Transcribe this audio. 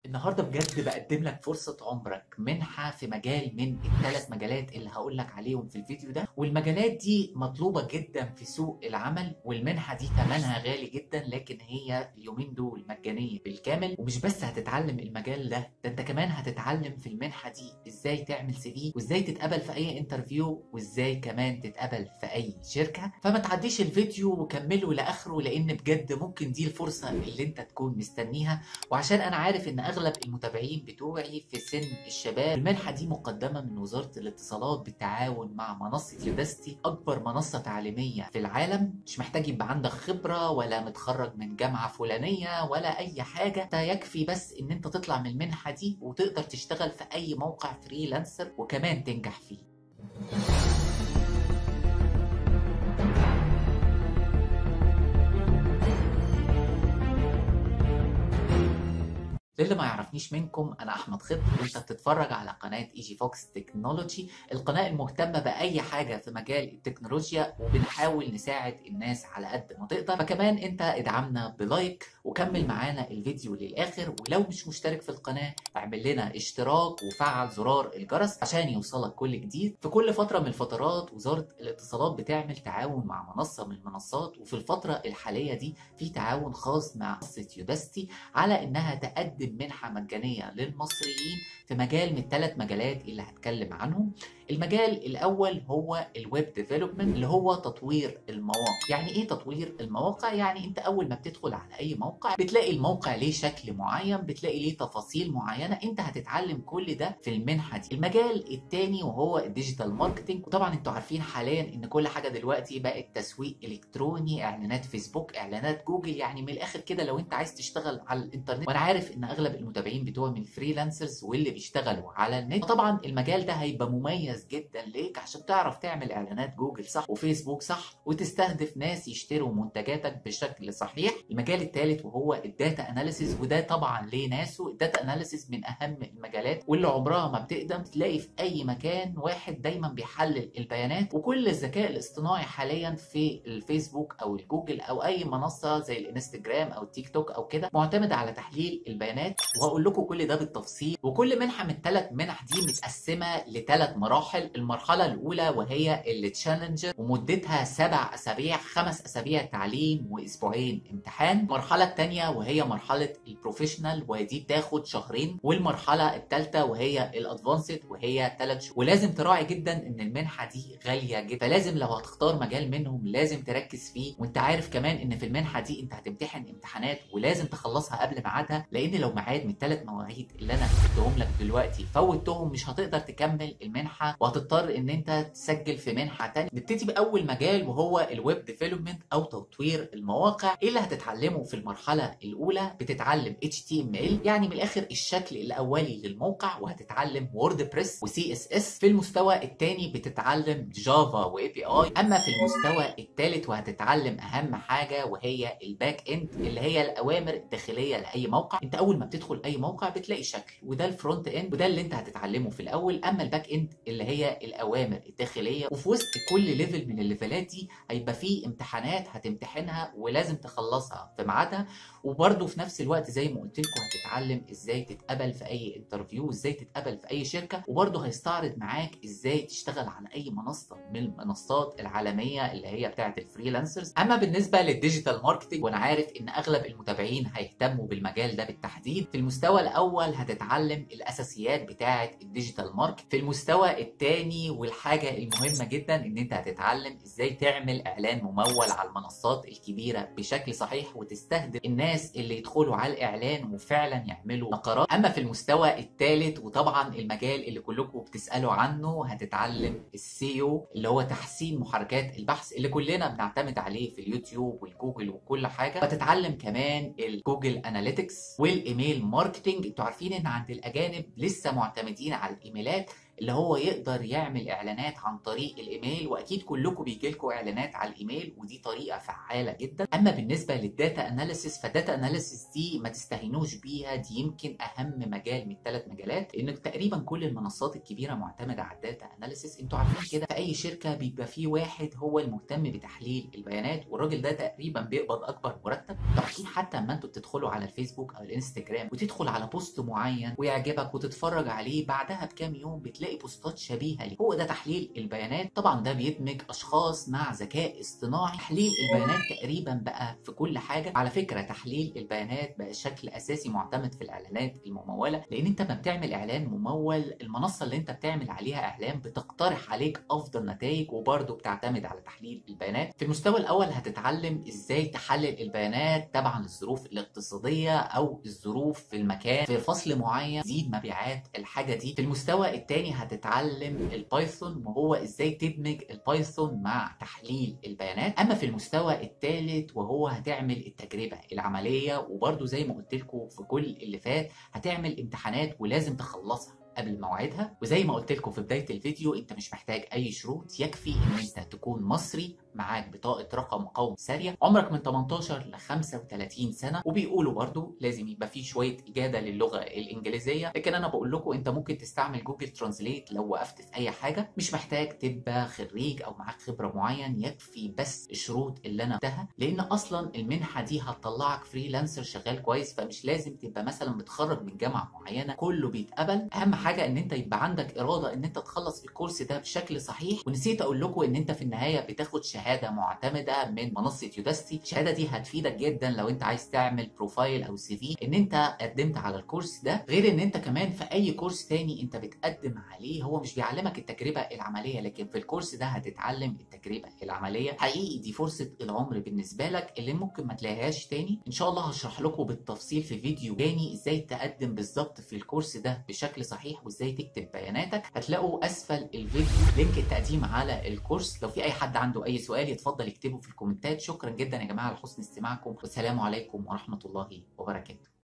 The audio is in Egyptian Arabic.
النهارده بجد بقدم لك فرصة عمرك منحة في مجال من الثلاث مجالات اللي هقول لك عليهم في الفيديو ده والمجالات دي مطلوبة جدا في سوق العمل والمنحة دي ثمنها غالي جدا لكن هي اليومين دول مجانية بالكامل ومش بس هتتعلم المجال ده ده انت كمان هتتعلم في المنحة دي ازاي تعمل سي في وازاي تتقبل في اي انترفيو وازاي كمان تتقبل في اي شركة فما تعديش الفيديو وكمله لاخره لان بجد ممكن دي الفرصة اللي انت تكون مستنيها وعشان انا عارف ان اغلب المتابعين بتوعي في سن الشباب المنحه دي مقدمه من وزاره الاتصالات بالتعاون مع منصه يوداستي اكبر منصه تعليميه في العالم مش محتاج يبقى عندك خبره ولا متخرج من جامعه فلانيه ولا اي حاجه ده يكفي بس ان انت تطلع من المنحه دي وتقدر تشتغل في اي موقع فريلانسر وكمان تنجح فيه للي ما يعرفنيش منكم انا احمد خضر وانت بتتفرج على قناه ايجي فوكس تكنولوجي القناه المهتمه باي حاجه في مجال التكنولوجيا وبنحاول نساعد الناس على قد ما تقدر فكمان انت ادعمنا بلايك وكمل معانا الفيديو للاخر ولو مش مشترك في القناه اعمل لنا اشتراك وفعل زرار الجرس عشان يوصلك كل جديد في كل فتره من الفترات وزاره الاتصالات بتعمل تعاون مع منصه من المنصات وفي الفتره الحاليه دي في تعاون خاص مع منصه يوداستي على انها تقدم منحه مجانيه للمصريين في مجال من الثلاث مجالات اللي هتكلم عنهم المجال الاول هو الويب ديفلوبمنت اللي هو تطوير المواقع يعني ايه تطوير المواقع يعني انت اول ما بتدخل على اي موقع بتلاقي الموقع ليه شكل معين بتلاقي ليه تفاصيل معينه انت هتتعلم كل ده في المنحه دي المجال الثاني وهو الديجيتال ماركتنج وطبعا انتوا عارفين حاليا ان كل حاجه دلوقتي بقت تسويق الكتروني اعلانات فيسبوك اعلانات جوجل يعني من الاخر كده لو انت عايز تشتغل على الانترنت وانا عارف ان اغلب المتابعين بتوع من فريلانسرز واللي بيشتغلوا على النت طبعا المجال ده هيبقى مميز جدا ليك عشان تعرف تعمل اعلانات جوجل صح وفيسبوك صح وتستهدف ناس يشتروا منتجاتك بشكل صحيح المجال الثالث وهو الداتا اناليسيز وده طبعا ليه ناسه الداتا اناليسيز من اهم المجالات واللي عمرها ما بتقدم تلاقي في اي مكان واحد دايما بيحلل البيانات وكل الذكاء الاصطناعي حاليا في الفيسبوك او الجوجل او اي منصه زي الانستجرام او التيك توك او كده معتمد على تحليل البيانات وهقول لكم كل ده بالتفصيل وكل منحه من الثلاث منح دي متقسمه لثلاث مراحل المرحله الاولى وهي التشالنجر ومدتها سبع اسابيع خمس اسابيع تعليم واسبوعين امتحان المرحله الثانيه وهي مرحله البروفيشنال ودي بتاخد شهرين والمرحله الثالثه وهي الادفانسد وهي ثلاث شهور ولازم تراعي جدا ان المنحه دي غاليه جدا فلازم لو هتختار مجال منهم لازم تركز فيه وانت عارف كمان ان في المنحه دي انت هتمتحن امتحانات ولازم تخلصها قبل ميعادها لان لو ميعاد من الثلاث مواعيد اللي انا قلتهم لك دلوقتي فوتهم مش هتقدر تكمل المنحه وهتضطر ان انت تسجل في منحه تانية نبتدي باول مجال وهو الويب ديفلوبمنت او تطوير المواقع ايه اللي هتتعلمه في المرحله الاولى بتتعلم HTML يعني من الاخر الشكل الاولي للموقع وهتتعلم ووردبريس وسي اس اس في المستوى الثاني بتتعلم جافا واي بي اي اما في المستوى الثالث وهتتعلم اهم حاجه وهي الباك اند اللي هي الاوامر الداخليه لاي موقع انت اول ما بتدخل اي موقع بتلاقي شكل وده الفرونت اند وده اللي انت هتتعلمه في الاول اما الباك اند اللي هي الاوامر الداخليه وفي وسط كل ليفل من الليفلات دي هيبقى فيه امتحانات هتمتحنها ولازم تخلصها في ميعادها وبرده في نفس الوقت زي ما قلت لكم هتتعلم ازاي تتقبل في اي انترفيو ازاي تتقبل في اي شركه وبرده هيستعرض معاك ازاي تشتغل على اي منصه من المنصات العالميه اللي هي بتاعه الفريلانسرز اما بالنسبه للديجيتال ماركتنج وانا عارف ان اغلب المتابعين هيهتموا بالمجال ده بالتحديد في المستوى الاول هتتعلم الاساسيات بتاعه الديجيتال ماركت في المستوى الثاني والحاجه المهمه جدا ان انت هتتعلم ازاي تعمل اعلان ممول على المنصات الكبيره بشكل صحيح وتستهدف الناس اللي يدخلوا على الاعلان وفعلا يعملوا نقرات اما في المستوى الثالث وطبعا المجال اللي كلكم بتسالوا عنه هتتعلم السيو اللي هو تحسين محركات البحث اللي كلنا بنعتمد عليه في اليوتيوب والجوجل وكل حاجه وتتعلم كمان الجوجل اناليتكس والايميل ماركتنج انتوا عارفين ان عند الاجانب لسه معتمدين على الايميلات اللي هو يقدر يعمل اعلانات عن طريق الايميل واكيد كلكم بيجي لكم اعلانات على الايميل ودي طريقه فعاله جدا اما بالنسبه للداتا اناليسيس فالداتا اناليسيس دي ما تستهينوش بيها دي يمكن اهم مجال من الثلاث مجالات لان تقريبا كل المنصات الكبيره معتمده على الداتا اناليسيس انتوا عارفين كده في اي شركه بيبقى في واحد هو المهتم بتحليل البيانات والراجل ده تقريبا بيقبض اكبر مرتب طبعا حتى اما انتوا بتدخلوا على الفيسبوك او الانستجرام وتدخل على بوست معين ويعجبك وتتفرج عليه بعدها بكام يوم بتلاقي بوستات شبيهه ليه هو ده تحليل البيانات طبعا ده بيدمج اشخاص مع ذكاء اصطناعي تحليل البيانات تقريبا بقى في كل حاجه على فكره تحليل البيانات بقى شكل اساسي معتمد في الاعلانات المموله لان انت ما بتعمل اعلان ممول المنصه اللي انت بتعمل عليها اعلان بتقترح عليك افضل نتائج وبرضه بتعتمد على تحليل البيانات في المستوى الاول هتتعلم ازاي تحلل البيانات تبعا للظروف الاقتصاديه او الظروف في المكان في فصل معين تزيد مبيعات الحاجه دي في المستوى الثاني هتتعلم البايثون وهو ازاي تدمج البايثون مع تحليل البيانات اما في المستوى الثالث وهو هتعمل التجربه العمليه وبرده زي ما قلت لكم في كل اللي فات هتعمل امتحانات ولازم تخلصها قبل موعدها وزي ما قلت لكم في بدايه الفيديو انت مش محتاج اي شروط يكفي ان انت تكون مصري معاك بطاقه رقم قومي ساريه عمرك من 18 ل 35 سنه وبيقولوا برضو لازم يبقى في شويه اجاده للغه الانجليزيه لكن انا بقول لكم انت ممكن تستعمل جوجل ترانزليت لو وقفت في اي حاجه مش محتاج تبقى خريج او معاك خبره معين يكفي بس الشروط اللي انا قلتها لان اصلا المنحه دي هتطلعك فريلانسر شغال كويس فمش لازم تبقى مثلا متخرج من جامعه معينه كله بيتقبل اهم حاجه ان انت يبقى عندك اراده ان انت تخلص الكورس ده بشكل صحيح ونسيت اقول لكم ان انت في النهايه بتاخد شهاده معتمده من منصه يوداستي الشهاده دي هتفيدك جدا لو انت عايز تعمل بروفايل او سي في ان انت قدمت على الكورس ده غير ان انت كمان في اي كورس تاني انت بتقدم عليه هو مش بيعلمك التجربه العمليه لكن في الكورس ده هتتعلم التجربه العمليه حقيقي دي فرصه العمر بالنسبه لك اللي ممكن ما تلاقيهاش تاني ان شاء الله هشرح لكم بالتفصيل في فيديو تاني ازاي تقدم بالظبط في الكورس ده بشكل صحيح وازاي تكتب بياناتك هتلاقوا اسفل الفيديو لينك التقديم على الكورس لو في اي حد عنده اي سؤال يتفضل يكتبه في الكومنتات شكرا جدا يا جماعه لحسن استماعكم والسلام عليكم ورحمه الله وبركاته